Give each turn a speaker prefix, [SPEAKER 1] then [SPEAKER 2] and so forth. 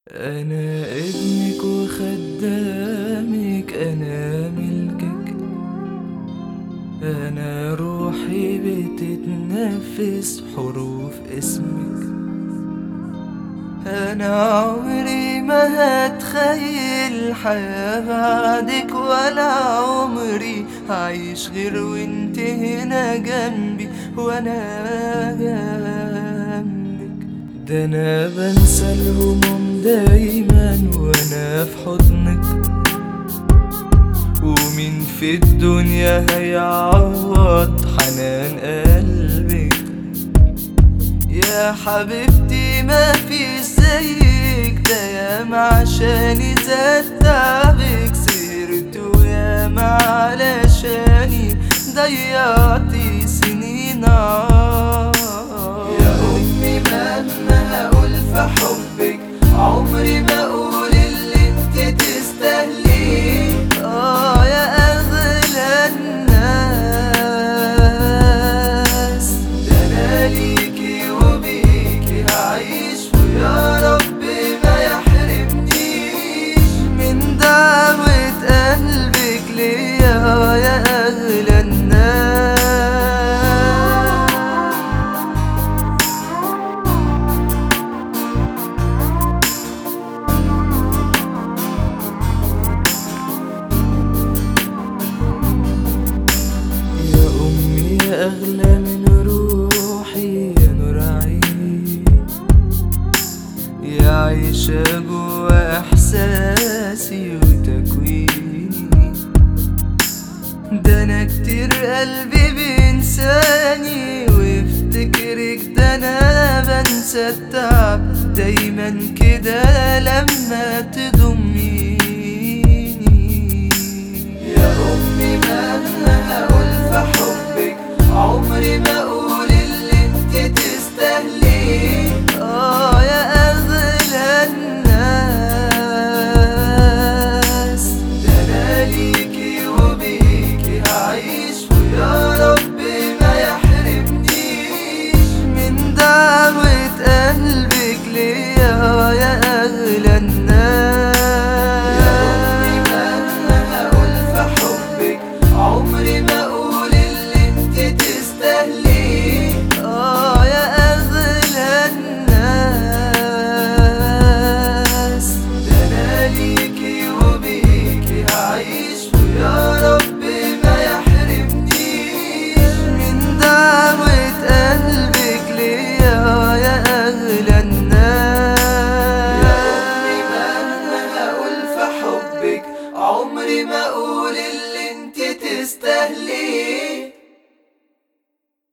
[SPEAKER 1] أنا ابنك وخدامك أنا ملكك أنا روحي بتتنفس حروف اسمك أنا عمري ما هتخيل حياة بعدك ولا عمري هعيش غير وانت هنا جنبي وأنا جنبك ده أنا بنسى الهموم دايما وأنا في حضنك ومين في الدنيا هيعوض حنان قلبك يا حبيبتي ما في زيك ده ياما عشاني زاد تعبك سهرت وياما علشاني ضيعتي سنين عار يا أمي مهما هقول في حبك عمري ما أقول اللي انت تستاهليه اه يا أغلى الناس ده أنا ليكي وبيكي هعيش ويا رب ما يحرمنيش من دعوة قلبك ليا يا أغلى الناس يا أمي يا أغلى من روحي يا نور عيني يا عيشة جوا إحساسي وتكويني ده أنا كتير قلبي بينساني ويفتكرك ده أنا بنسى التعب دايما كده لما تضميني يا أمي مهما هقول في حبك عمري ما أقول اللي انت تستاهليه آه يا أغلى الناس ده أنا ليكي وبيكي هعيش ويا رب ما يحرمنيش من دعوة قلبك ليا يا أغلى الناس يا أمي مهما هقول في حبك عمري ما أقول اللي انت تستاهليه آه يا أغلى الناس ده أنا ليكي وبيكي هعيش ويا رب ما يحرمنيش من دعوة قلبك ليا يا أغلى الناس يا أمي مهما هقول في حبك عمري ما أقول اللي انت تستاهليه